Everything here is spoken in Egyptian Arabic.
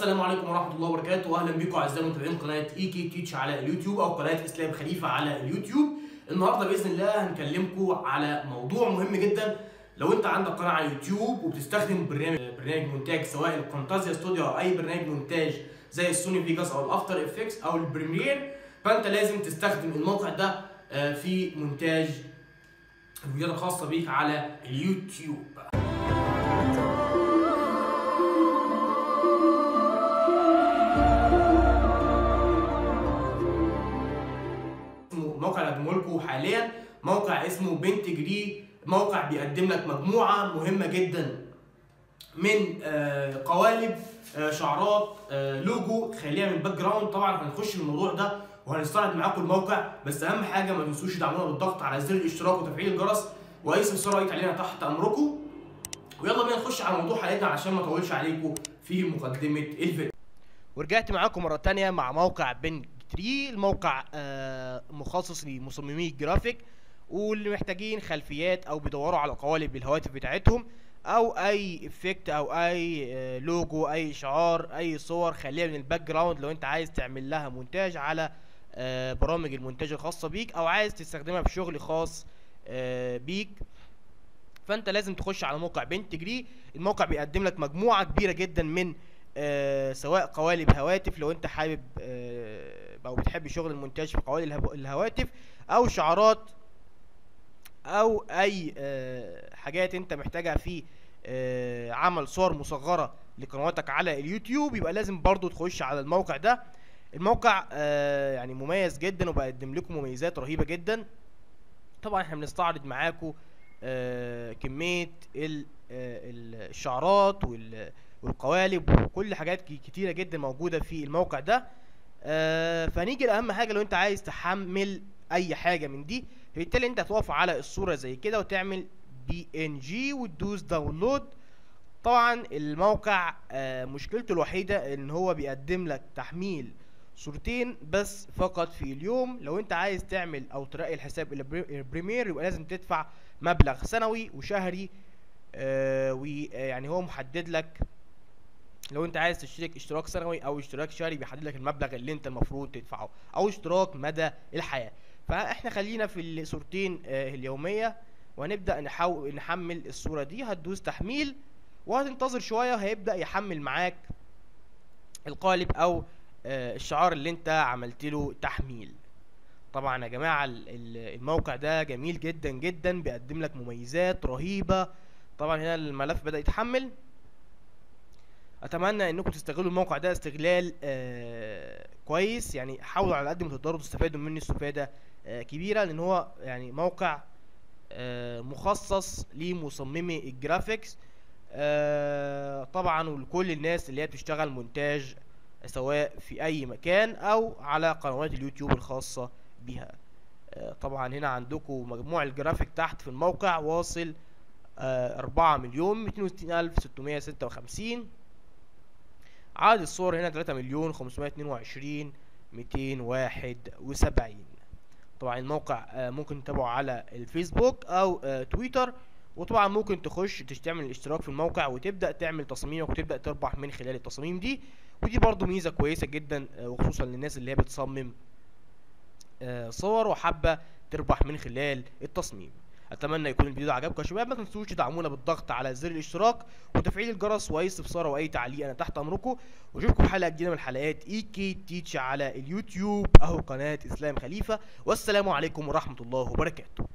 السلام عليكم ورحمه الله وبركاته واهلا بكم اعزائي متابعين قناه اي كي تيتش على اليوتيوب او قناه اسلام خليفه على اليوتيوب النهارده باذن الله هنكلمكم على موضوع مهم جدا لو انت عندك قناه على اليوتيوب وبتستخدم برنامج برنامج مونتاج سواء الكونتازيا ستوديو او اي برنامج مونتاج زي السوني فيجاس او الافتر افكس او البريمير فانت لازم تستخدم الموقع ده آه، في مونتاج الفيديوهات الخاصه بيك على اليوتيوب اسمه الموقع اللي هقدمه لكم حاليا موقع اسمه بنت جري موقع بيقدم لك مجموعه مهمه جدا من آه، قوالب آه، شعارات آه، لوجو خليها من باك جراوند طبعا هنخش في الموضوع ده وهنستعرض معاكم الموقع بس اهم حاجه ما تنسوش تدعمونا بالضغط على زر الاشتراك وتفعيل الجرس واي استفسار اي تعليق تحت امركم ويلا بينا نخش على موضوع حلقتنا علشان ما اطولش عليكم في مقدمه الفيديو ورجعت معاكم مرة تانية مع موقع بن تري الموقع آه، مخصص لمصممي الجرافيك واللي محتاجين خلفيات او بيدوروا على قوالب للهواتف بتاعتهم او اي افكت او اي آه، لوجو اي شعار اي صور خليها من الباك جراوند لو انت عايز تعمل لها مونتاج على آه، برامج المونتاج الخاصة بيك او عايز تستخدمها في شغل خاص آه، بيك فانت لازم تخش على موقع بنت جري الموقع بيقدم لك مجموعة كبيرة جدا من آه، سواء قوالب هواتف لو انت حابب آه، او بتحب شغل المونتاج في قوالب الهب- الهواتف او شعارات او اي آه، حاجات انت محتاجها في آه، عمل صور مصغرة لقنواتك على اليوتيوب يبقى لازم برضو تخش على الموقع ده الموقع آه، يعني مميز جدا وبقدم لكم مميزات رهيبة جدا طبعا احنا بنستعرض معاكم آه، كمية ال- آه، الشعارات وال والقوالب وكل حاجات ك- كتيرة جدا موجودة في الموقع ده آه فنيجي لأهم حاجة لو انت عايز تحمل أي حاجة من دي فبالتالي انت هتقف على الصورة زي كده وتعمل بي ان جي وتدوس داونلود طبعا الموقع آه مشكلته الوحيدة ان هو بيقدم لك تحميل صورتين بس فقط في اليوم لو انت عايز تعمل او ترقي الحساب الى بري- البريمير يبقى لازم تدفع مبلغ سنوي وشهري آه ويعني هو محدد لك لو انت عايز تشترك اشتراك سنوي او اشتراك شهري بيحدد لك المبلغ اللي انت المفروض تدفعه او اشتراك مدى الحياة فاحنا خلينا في الصورتين آه، اليومية وهنبدأ نحاول نحمل الصورة دي هتدوس تحميل وهتنتظر شوية هيبدأ يحمل معاك القالب او آه، الشعار اللي انت عملت له تحميل طبعا يا جماعة ال- ال- الموقع ده جميل جدا جدا بيقدم لك مميزات رهيبة طبعا هنا الملف بدأ يتحمل اتمنى انكم تستغلوا الموقع ده استغلال آه كويس يعني حاولوا على قد ما تقدروا تستفادوا منه استفاده آه كبيره لان هو يعني موقع آه مخصص لمصممي الجرافيكس آه طبعا ولكل الناس اللي هي بتشتغل مونتاج سواء في اي مكان او على قنوات اليوتيوب الخاصه بها آه طبعا هنا عندكم مجموع الجرافيك تحت في الموقع واصل آه 4 مليون 260 الف 656 عدد الصور هنا 3 مليون 522 271 طبعا الموقع آه، ممكن تتابعه على الفيسبوك او آه، تويتر وطبعا ممكن تخش تش- تعمل الاشتراك في الموقع وتبدا تعمل تصاميمك وتبدا تربح من خلال التصاميم دي ودي برضو ميزه كويسه جدا آه، وخصوصا للناس اللي هي بتصمم آه، صور وحابه تربح من خلال التصميم اتمنى يكون الفيديو ده عجبكم يا شباب ما تنسوش تدعمونا بالضغط على زر الاشتراك وتفعيل الجرس واي استفسار واي تعليق انا تحت امركم واشوفكم حلقه جديده من حلقات اي كي تيتش على اليوتيوب اهو قناه اسلام خليفه والسلام عليكم ورحمه الله وبركاته